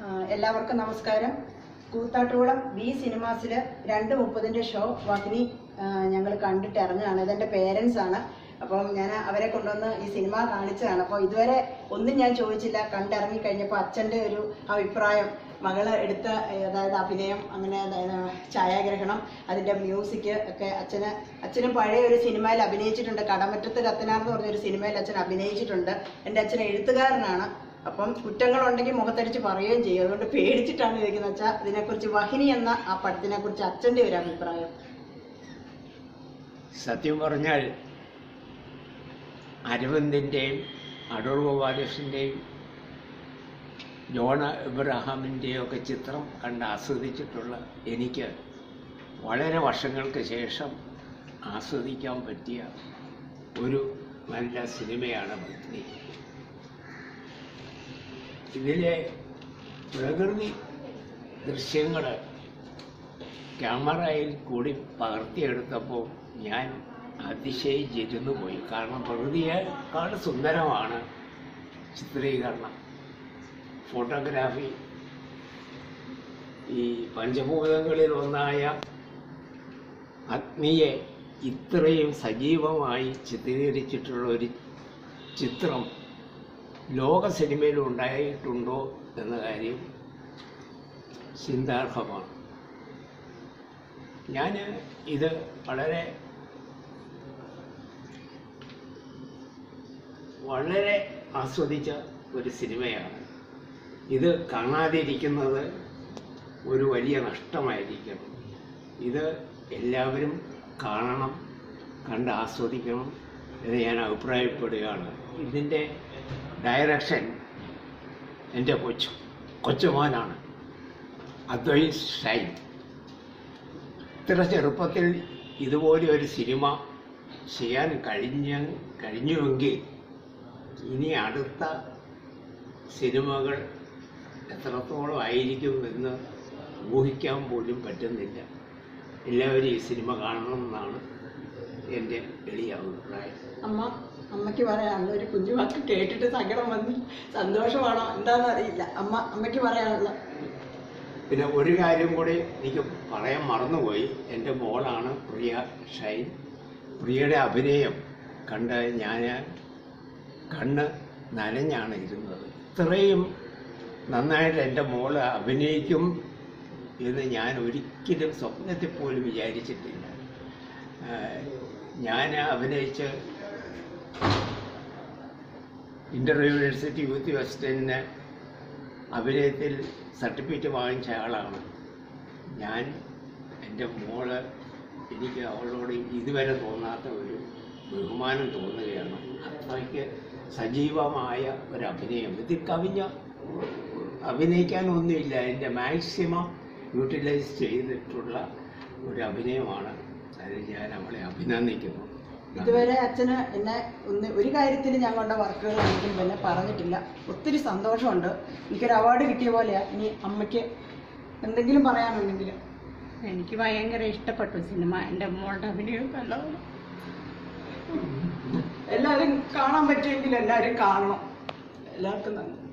ആ, എല്ലാവർക്കും നമസ്കാരം കൂത്താട്ടുകുളം ബി സിനിമാസിൽ രണ്ട് മുപ്പതിൻ്റെ ഷോ വഗ്നി ഞങ്ങൾ കണ്ടിട്ട് ഇറങ്ങുകയാണ് ഇതെൻ്റെ പേരൻസ് ആണ് അപ്പം ഞാൻ അവരെ കൊണ്ടുവന്ന് ഈ സിനിമ കാണിച്ചതാണ് അപ്പോൾ ഇതുവരെ ഒന്നും ഞാൻ ചോദിച്ചില്ല കണ്ടിറങ്ങി കഴിഞ്ഞപ്പോൾ അച്ഛൻ്റെ ഒരു അഭിപ്രായം മകള് എടുത്ത ഏ, അതായത് അഭിനയം അങ്ങനെ അതായത് ഛായാഗ്രഹണം അതിൻ്റെ മ്യൂസിക് ഒക്കെ അച്ഛന് അച്ഛനും പഴയ ഒരു സിനിമയിൽ അഭിനയിച്ചിട്ടുണ്ട് കടമറ്റത്ത് കത്തനാർ എന്ന് പറഞ്ഞൊരു സിനിമയിൽ അച്ഛൻ അഭിനയിച്ചിട്ടുണ്ട് എൻ്റെ അച്ഛൻ എഴുത്തുകാരനാണ് അപ്പം കുറ്റങ്ങളുണ്ടെങ്കിൽ മുഖത്തടിച്ച് പറയുകയും ചെയ്യും അതുകൊണ്ട് പേടിച്ചിട്ടാണ് ചോദിക്കുന്നത് വെച്ചാൽ ഇതിനെക്കുറിച്ച് വഹിനി എന്ന ആ പടത്തിനെ കുറിച്ച് അച്ഛൻ്റെ ഒരു അഭിപ്രായം സത്യം പറഞ്ഞാൽ അരവിന്ദിൻ്റെയും അടൂർ ഗോപാലകൃഷ്ണൻ്റെയും ജോണ ഇബ്രഹാമിൻ്റെയും ഒക്കെ ചിത്രം കണ്ട് ആസ്വദിച്ചിട്ടുള്ള എനിക്ക് വളരെ വർഷങ്ങൾക്ക് ശേഷം ആസ്വദിക്കാൻ പറ്റിയ ഒരു നല്ല സിനിമയാണ് ഭക്തി ഇതിലെ പ്രകൃതി ദൃശ്യങ്ങൾ ക്യാമറയിൽ കൂടി പകർത്തിയെടുത്തപ്പോൾ ഞാൻ അതിശയിച്ചിരുന്നു പോയി കാരണം പ്രകൃതിയേക്കാൾ സുന്ദരമാണ് ചിത്രീകരണം ഫോട്ടോഗ്രാഫി ഈ പഞ്ചഭൂതങ്ങളിൽ ഒന്നായ അഗ്നിയെ ഇത്രയും സജീവമായി ചിത്രീകരിച്ചിട്ടുള്ള ഒരു ചിത്രം ലോക സിനിമയിൽ ഉണ്ടായിട്ടുണ്ടോ എന്ന കാര്യം ചിന്താർഹമാണ് ഞാൻ ഇത് വളരെ വളരെ ആസ്വദിച്ച ഒരു സിനിമയാണ് ഇത് കാണാതിരിക്കുന്നത് ഒരു വലിയ നഷ്ടമായിരിക്കണം ഇത് എല്ലാവരും കാണണം കണ്ട് ആസ്വദിക്കണം എന്ന് ഞാൻ അഭിപ്രായപ്പെടുകയാണ് ഇതിൻ്റെ ഡയറക്ഷൻ എൻ്റെ കൊച്ചു കൊച്ചുമോനാണ് അദ്വൈത് ഷൈൻ ഇത്ര ചെറുപ്പത്തിൽ ഇതുപോലെ ഒരു സിനിമ ചെയ്യാൻ കഴിഞ്ഞ കഴിഞ്ഞുവെങ്കിൽ ഇനി അടുത്ത സിനിമകൾ എത്രത്തോളം ആയിരിക്കും എന്ന് ഊഹിക്കാൻ പോലും പറ്റുന്നില്ല എല്ലാവരും ഈ സിനിമ കാണണം എന്നാണ് എൻ്റെ എളിയ അഭിപ്രായം അമ്മ അമ്മയ്ക്ക് പറയാനുള്ള ഒരു കുഞ്ഞു വാക്ക് കേട്ടിട്ട് സങ്കടം വന്നു സന്തോഷമാണോ എന്താണെന്ന് അറിയില്ല അമ്മ അമ്മയ്ക്ക് പറയാനുള്ള പിന്നെ ഒരു കാര്യം കൂടി എനിക്ക് പറയാൻ മറന്നുപോയി എൻ്റെ മോളാണ് പ്രിയ ഷൈൻ പ്രിയയുടെ അഭിനയം കണ്ട് ഞാൻ കണ്ണ് നനഞ്ഞാണ് ഇരുന്നത് ഇത്രയും നന്നായിട്ട് എൻ്റെ മോള് അഭിനയിക്കും എന്ന് ഞാൻ ഒരിക്കലും സ്വപ്നത്തിൽ പോലും വിചാരിച്ചിട്ടില്ല ആഹ് ഞാൻ അഭിനയിച്ച് ഇന്റർ യൂണിവേഴ്സിറ്റി യൂത്ത് ഫെസ്റ്റിന് അഭിനയത്തിൽ സർട്ടിഫിക്കറ്റ് വാങ്ങിച്ച ആളാണ് ഞാൻ എൻ്റെ മോള് എനിക്ക് അവളോട് ഇതുവരെ തോന്നാത്ത ഒരു ബഹുമാനം തോന്നുകയാണ് അത്രയ്ക്ക് സജീവമായ ഒരു അഭിനയം ഇത് കവിഞ്ഞ അഭിനയിക്കാനൊന്നുമില്ല എൻ്റെ മാക്സിമം യൂട്ടിലൈസ് ചെയ്തിട്ടുള്ള ഒരു അഭിനയമാണ് അതിൽ ഞാൻ അവളെ അഭിനന്ദിക്കുന്നു ഇതുവരെ അച്ഛന് എന്നെ ഒന്ന് ഒരു കാര്യത്തിൽ ഞാൻ കൊണ്ട വർക്കുകൾ ഒന്നും പിന്നെ പറഞ്ഞിട്ടില്ല ഒത്തിരി സന്തോഷമുണ്ട് എനിക്കൊരു അവാർഡ് കിട്ടിയ പോലെയാ ഇനി അമ്മയ്ക്ക് എന്തെങ്കിലും പറയാനുണ്ടെങ്കിൽ എനിക്ക് ഭയങ്കര ഇഷ്ടപ്പെട്ടു സിനിമ എൻ്റെ മോളുടെ അഭിനയം നല്ലതാണ് എല്ലാവരും കാണാൻ പറ്റുമെങ്കിൽ എല്ലാവരും കാണണം എല്ലാവർക്കും നന്ദി